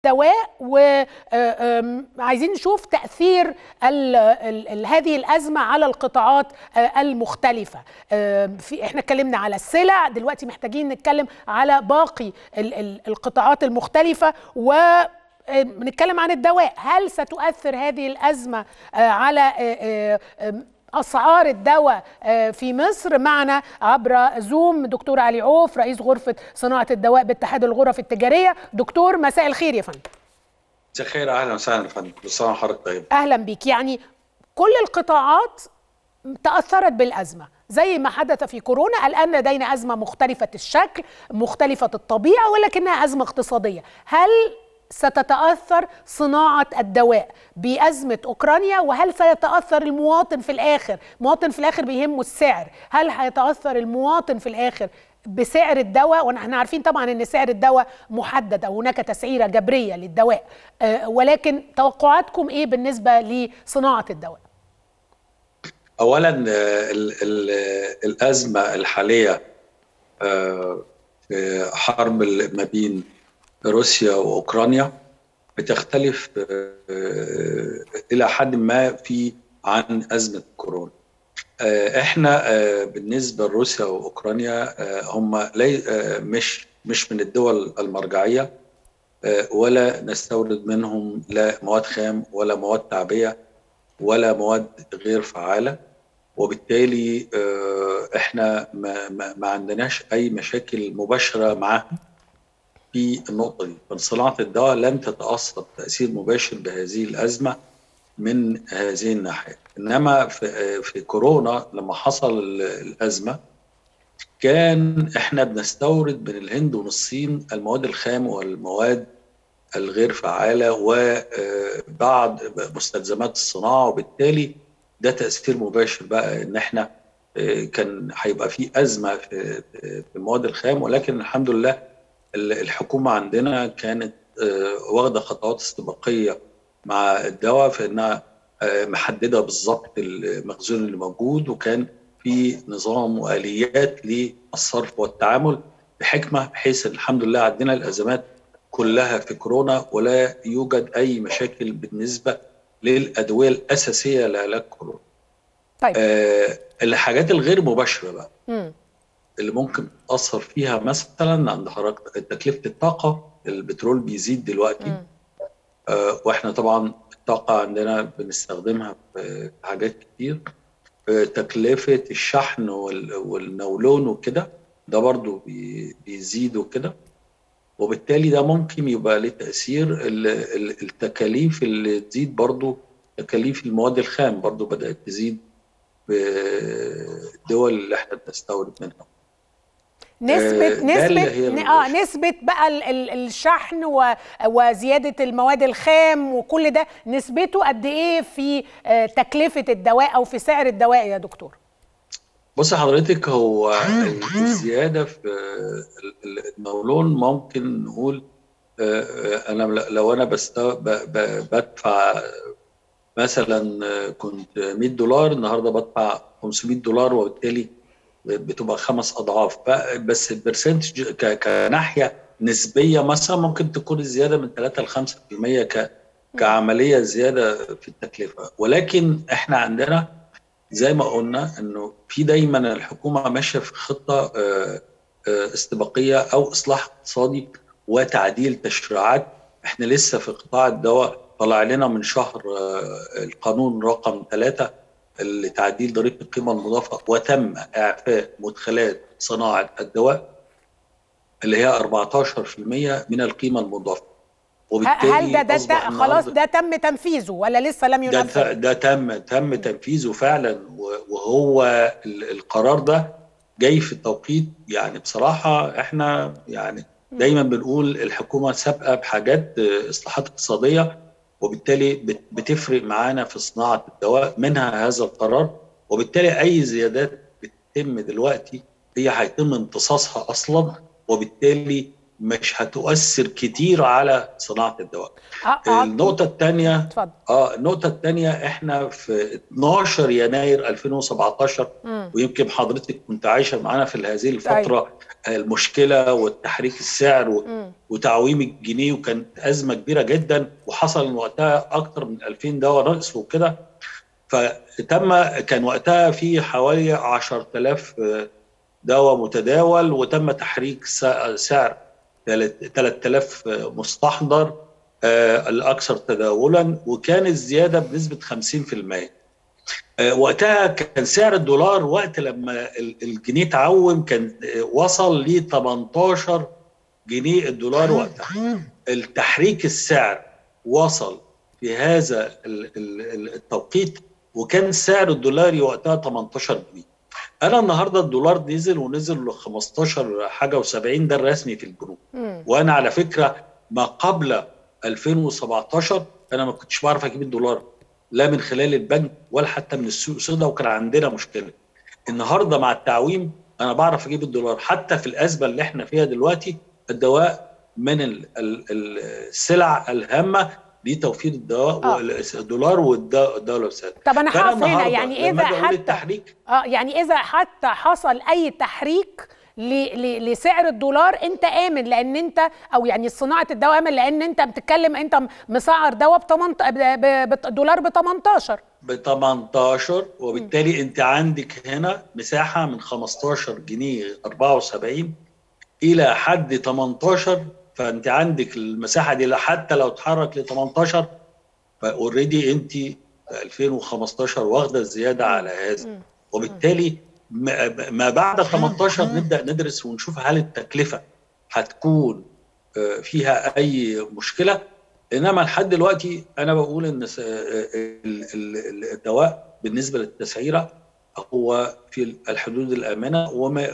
الدواء وعايزين نشوف تأثير ال ال ال هذه الأزمة على القطاعات المختلفة في احنا اتكلمنا على السلع دلوقتي محتاجين نتكلم على باقي ال ال القطاعات المختلفة و بنتكلم عن الدواء هل ستؤثر هذه الأزمة على اسعار الدواء في مصر معنا عبر زوم دكتور علي عوف رئيس غرفه صناعه الدواء باتحاد الغرف التجاريه دكتور مساء الخير يا فندم مساء الخير اهلا وسهلا يا فندم كل سنه وحضرتك طيب اهلا بيك يعني كل القطاعات تاثرت بالازمه زي ما حدث في كورونا الان لدينا ازمه مختلفه الشكل مختلفه الطبيعه ولكنها ازمه اقتصاديه هل ستتاثر صناعه الدواء بازمه اوكرانيا وهل سيتاثر المواطن في الاخر مواطن في الاخر بيهمه السعر هل هيتاثر المواطن في الاخر بسعر الدواء ونحن عارفين طبعا ان سعر الدواء محدد او هناك تسعيره جبريه للدواء أه ولكن توقعاتكم ايه بالنسبه لصناعه الدواء اولا ال ال الازمه الحاليه في حرب ما بين روسيا واوكرانيا بتختلف الى حد ما في عن ازمه كورونا. احنا بالنسبه لروسيا واوكرانيا هم مش مش من الدول المرجعيه ولا نستورد منهم لا مواد خام ولا مواد تعبئه ولا مواد غير فعاله وبالتالي احنا ما, ما عندناش اي مشاكل مباشره معاهم في النقطة دي فصناعة الدواء لن تتأثر تأثير مباشر بهذه الأزمة من هذه الناحية إنما في, في كورونا لما حصل الأزمة كان إحنا بنستورد من الهند ومن الصين المواد الخام والمواد الغير فعالة وبعض مستلزمات الصناعة وبالتالي ده تأثير مباشر بقى إن إحنا كان هيبقى في أزمة في المواد الخام ولكن الحمد لله الحكومة عندنا كانت واخدة خطوات استباقية مع الدواء في انها محددة بالظبط المخزون اللي موجود وكان في نظام واليات للصرف والتعامل بحكمة بحيث الحمد لله عندنا الازمات كلها في كورونا ولا يوجد اي مشاكل بالنسبة للادوية الاساسية لعلاج كورونا. طيب آه الحاجات الغير مباشرة بقى. م. اللي ممكن تاثر فيها مثلا عند حضرتك تكلفه الطاقه البترول بيزيد دلوقتي آه واحنا طبعا الطاقه عندنا بنستخدمها في حاجات كتير آه تكلفه الشحن والنولون وكده ده برضو بي بيزيد وكده وبالتالي ده ممكن يبقى له تاثير التكاليف اللي تزيد برضو تكاليف المواد الخام برضو بدات تزيد في الدول اللي احنا بنستورد منها نسبة نسبة اه نسبة بقى ال ال الشحن وزيادة المواد الخام وكل ده نسبته قد ايه في آه تكلفة الدواء او في سعر الدواء يا دكتور؟ بص حضرتك هو الزيادة في النولون ممكن نقول انا لو انا بدفع مثلا كنت 100 دولار النهارده بدفع 500 دولار وبالتالي بتبقى خمس اضعاف بس البرسنتج كناحيه نسبيه مثلا ممكن تكون الزياده من 3 ل 5% ك كعمليه زياده في التكلفه ولكن احنا عندنا زي ما قلنا انه في دايما الحكومه ماشيه في خطه استباقيه او اصلاح اقتصادي وتعديل تشريعات احنا لسه في قطاع الدواء طلع لنا من شهر القانون رقم ثلاثة لتعديل ضريبه القيمه المضافه وتم اعفاء مدخلات صناعه الدواء اللي هي 14% من القيمه المضافه وبالتالي هل ده ده, ده خلاص ده تم تنفيذه ولا لسه لم ينفذ؟ ده, ده تم تم تنفيذه فعلا وهو القرار ده جاي في التوقيت يعني بصراحه احنا يعني دايما بنقول الحكومه سابقه بحاجات اصلاحات اقتصاديه وبالتالي بتفرق معانا في صناعه الدواء منها هذا القرار وبالتالي اي زيادات بتتم دلوقتي هي هيتم امتصاصها اصلا وبالتالي مش هتؤثر كتير على صناعه الدواء. آه، آه، النقطه الثانيه اتفضل اه النقطة الثانية احنا في 12 يناير 2017 مم. ويمكن حضرتك كنت عايشة معانا في هذه الفترة المشكلة والتحريك السعر و- مم. وتعويم الجنيه وكانت أزمة كبيرة جدا وحصل من وقتها أكثر من 2000 دواء نقص وكده فتم كان وقتها في حوالي 10000 دواء متداول وتم تحريك سع- سعر 3000 مستحضر آه، الاكثر تداولا وكان الزياده بنسبه 50% آه، وقتها كان سعر الدولار وقت لما ال- الجنيه تعوم كان آه، وصل ل 18 جنيه الدولار وقتها التحريك السعر وصل في هذا ال- ال- التوقيت وكان سعر الدولار وقتها 18 جنيه انا النهارده الدولار نزل ونزل ل 15 حاجه و70 ده الرسمي في البنوك مم. وانا على فكره ما قبل 2017 انا ما كنتش بعرف اجيب الدولار لا من خلال البنك ولا حتى من السوق السوداء وكان عندنا مشكله النهارده مع التعويم انا بعرف اجيب الدولار حتى في الازمه اللي احنا فيها دلوقتي الدواء من ال- ال- ال- السلع الهامه لتوفير الدواء آه. والدولار والدوله السادة طب انا فأنا هقف هنا النهاردة يعني اذا لما أجي أقول حتى التحريك اه يعني اذا حتى حصل اي تحريك ل- ل- لسعر الدولار انت امن لان انت او يعني صناعه الدواء امن لان انت بتتكلم انت مسعر دواء ب 18 دولار ب 18 ب 18 وبالتالي انت عندك هنا مساحه من 15 جنيه 74 الى حد 18 فانت عندك المساحه دي حتى لو اتحرك ل 18 فاوريدي انت في 2015 واخده الزياده على هذا وبالتالي ما ما بعد 18 نبدا ندرس ونشوف هل التكلفه هتكون آه، فيها اي مشكله انما لحد دلوقتي انا بقول ان س- آه، ال- ال- الدواء بالنسبه للتسعيره هو في الحدود الامنه وما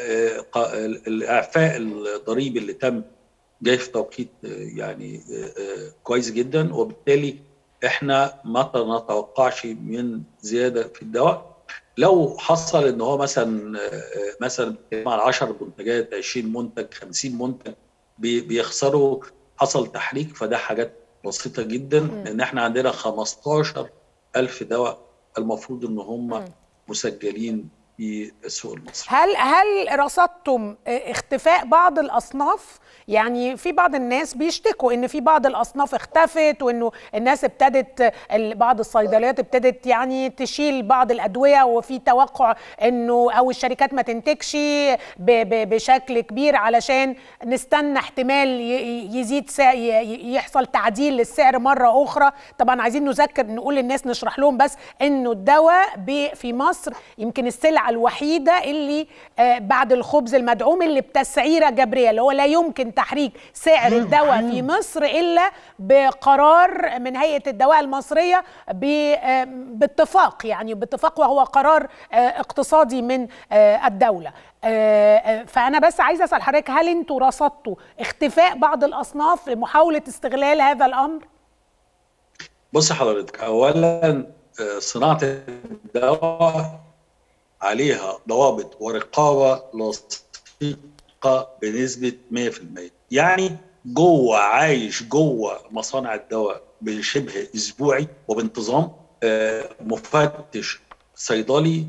والاعفاء الضريبي اللي تم جاي في توقيت آه، يعني آه، آه، كويس جدا وبالتالي احنا ما نتوقعش من زياده في الدواء لو حصل ان هو مثلا آه، آه، مثلا بنتكلم على 10 منتجات 20 منتج 50 منتج بي- بيخسروا حصل تحريك فده حاجات بسيطه جدا لان احنا عندنا 15 ألف دواء المفروض ان هم مسجلين في السوق المصري هل هل رصدتم اختفاء بعض الاصناف يعني في بعض الناس بيشتكوا ان في بعض الاصناف اختفت وانه الناس ابتدت ال- بعض الصيدليات ابتدت يعني تشيل بعض الادويه وفي توقع انه او الشركات ما تنتجش ب- ب- بشكل كبير علشان نستنى احتمال ي- يزيد سع- ي- يحصل تعديل للسعر مره اخرى طبعا عايزين نذكر نقول للناس نشرح لهم بس انه الدواء ب- في مصر يمكن السلعه الوحيده اللي آه، بعد الخبز المدعوم اللي بتسعيره جبريه اللي هو لا يمكن تحريك سعر الدواء في مصر الا بقرار من هيئه الدواء المصريه ب- آه، باتفاق يعني باتفاق وهو قرار آه، اقتصادي من آه، الدوله آه، آه، فانا بس عايزه اسال حضرتك هل انتوا رصدتوا اختفاء بعض الاصناف لمحاوله استغلال هذا الامر بص حضرتك اولا آه، صناعه الدواء عليها ضوابط ورقابه لصيقه بنسبه 100% يعني جوه عايش جوه مصانع الدواء بشبه اسبوعي وبانتظام آه، مفتش صيدلي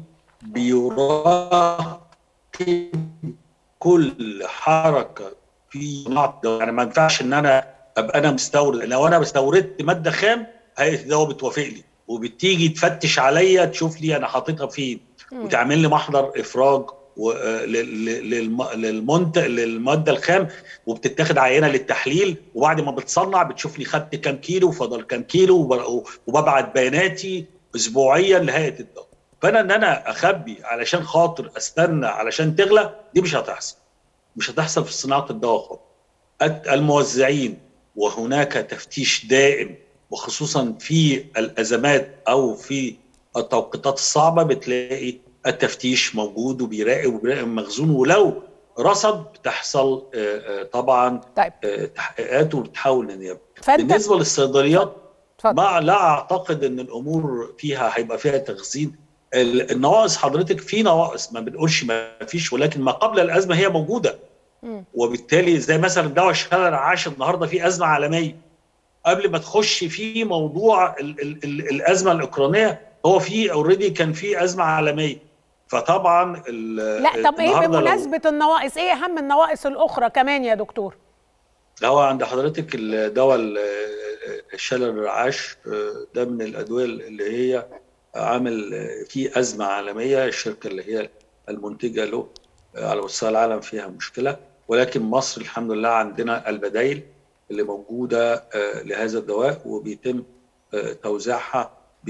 بيراقب كل حركه في صناعه الدواء يعني ما ينفعش ان انا ابقى انا مستورد لو انا استوردت ماده خام هيئه الدواء بتوافق لي وبتيجي تفتش عليا تشوف لي انا حاططها فين وتعمل لي محضر افراج و- آه، لل- لل- للم- للمنتج للماده الخام وبتتاخد عينه للتحليل وبعد ما بتصنع بتشوف لي خدت كام كيلو وفضل كام كيلو وب- وببعت بياناتي اسبوعيا لهيئه الدواء فانا ان انا اخبي علشان خاطر استنى علشان تغلى دي مش هتحصل مش هتحصل في صناعه الدواء خالص الت- الموزعين وهناك تفتيش دائم وخصوصا في الازمات او في التوقيتات الصعبه بتلاقي التفتيش موجود وبيراقب وبيراقب مخزون ولو رصد بتحصل آه، آه، طبعا طيب آه، تحقيقات وبتحاول للنيابه فانت بالنسبه للصيدليات اتفضل. ما لا اعتقد ان الامور فيها هيبقى فيها تخزين ال- النواقص حضرتك في نواقص ما بنقولش ما فيش ولكن ما قبل الازمه هي موجوده وبالتالي زي مثلا دواء الشلل الرعاش النهارده في ازمه عالميه قبل ما تخش في موضوع ال ال ال الازمه الاوكرانيه هو في اوريدي كان في ازمه عالميه فطبعا لا طب ايه بمناسبه النواقص ايه اهم النواقص الاخرى كمان يا دكتور هو عند حضرتك الدواء الشلل الرعاش ده من الادويه اللي هي عامل فيه ازمه عالميه الشركه اللي هي المنتجه له على مستوى العالم فيها مشكله ولكن مصر الحمد لله عندنا البدائل اللي موجوده لهذا الدواء وبيتم توزيعها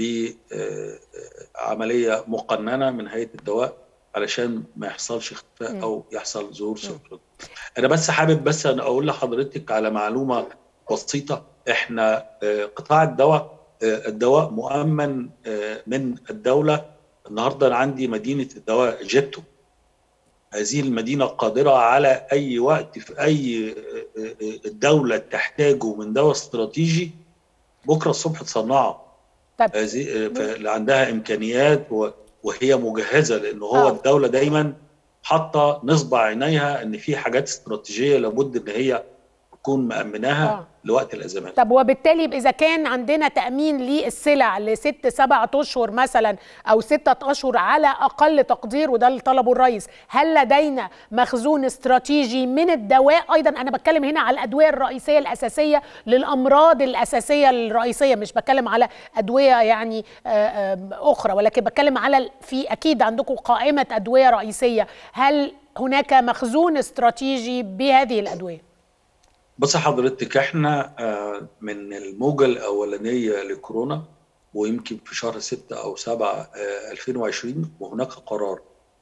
بعمليه مقننه من هيئه الدواء علشان ما يحصلش اختفاء او يحصل ظهور سكر انا بس حابب بس أنا اقول لحضرتك على معلومه بسيطه احنا قطاع الدواء الدواء مؤمن من الدوله النهارده انا عندي مدينه الدواء جيبتو هذه المدينه قادره على اي وقت في اي الدوله تحتاجه من دواء استراتيجي بكره الصبح تصنعه طب هذه عندها امكانيات وهي مجهزه لان هو الدوله دايما حاطه نصب عينيها ان في حاجات استراتيجيه لابد ان هي تكون مأمناها آه. لوقت الازمات طب وبالتالي اذا كان عندنا تامين للسلع لست سبعة اشهر مثلا او ستة اشهر على اقل تقدير وده اللي طلبه الرئيس هل لدينا مخزون استراتيجي من الدواء ايضا انا بتكلم هنا على الادويه الرئيسيه الاساسيه للامراض الاساسيه الرئيسيه مش بتكلم على ادويه يعني اخرى ولكن بتكلم على في اكيد عندكم قائمه ادويه رئيسيه هل هناك مخزون استراتيجي بهذه الادويه بص حضرتك احنا من الموجة الأولانية لكورونا ويمكن في شهر 6 أو 7 2020 وهناك قرار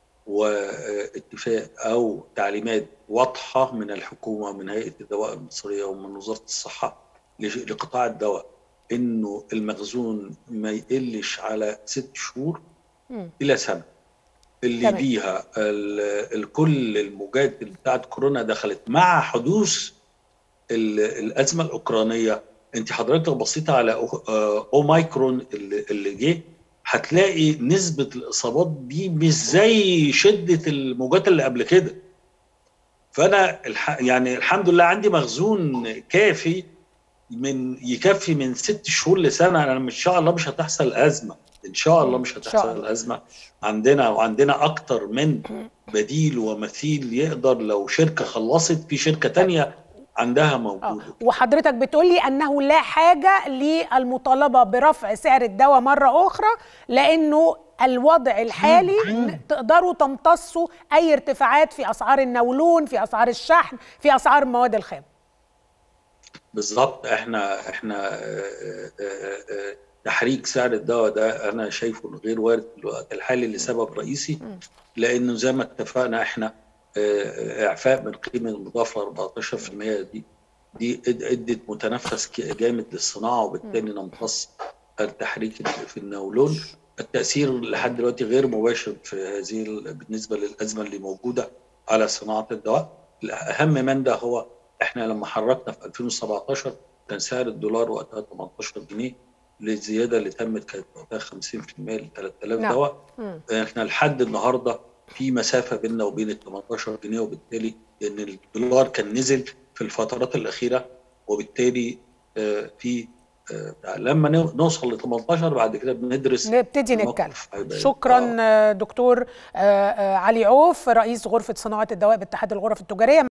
واتفاق أو تعليمات واضحة من الحكومة من هيئة الدواء المصرية ومن وزارة الصحة لقطاع الدواء إنه المخزون ما يقلش على ست شهور م. إلى سنة اللي تمام. بيها كل الموجات بتاعت كورونا دخلت مع حدوث الازمه الاوكرانيه انت حضرتك بصيت على اوميكرون اللي, اللي جه هتلاقي نسبه الاصابات دي مش زي شده الموجات اللي قبل كده فانا الح... يعني الحمد لله عندي مخزون كافي من يكفي من ست شهور لسنه انا ان شاء الله مش هتحصل ازمه ان شاء الله مش هتحصل ازمه عندنا وعندنا اكتر من بديل ومثيل يقدر لو شركه خلصت في شركه تانية عندها موجوده وحضرتك بتقولي انه لا حاجه للمطالبه برفع سعر الدواء مره اخرى لانه الوضع الحالي تقدروا تمتصوا اي ارتفاعات في اسعار النولون في اسعار الشحن في اسعار المواد الخام بالظبط احنا احنا تحريك سعر الدواء ده انا شايفه غير وارد في الوقت الحالي لسبب رئيسي لانه زي ما اتفقنا احنا اعفاء من قيمه المضافه 14% دي دي ادت متنفس جامد للصناعه وبالتالي نمتص التحريك في النولون التاثير لحد دلوقتي غير مباشر في هذه بالنسبه للازمه اللي موجوده على صناعه الدواء الاهم من ده هو احنا لما حركنا في 2017 كان سعر الدولار وقتها 18 جنيه للزياده اللي تمت كانت وقتها 50% ل 3000 دواء احنا لحد النهارده في مسافه بيننا وبين ال 18 جنيه وبالتالي لان الدولار كان نزل في الفترات الاخيره وبالتالي في لما نوصل ل 18 بعد كده بندرس نبتدي نتكلم شكرا دكتور علي عوف رئيس غرفه صناعه الدواء باتحاد الغرف التجاريه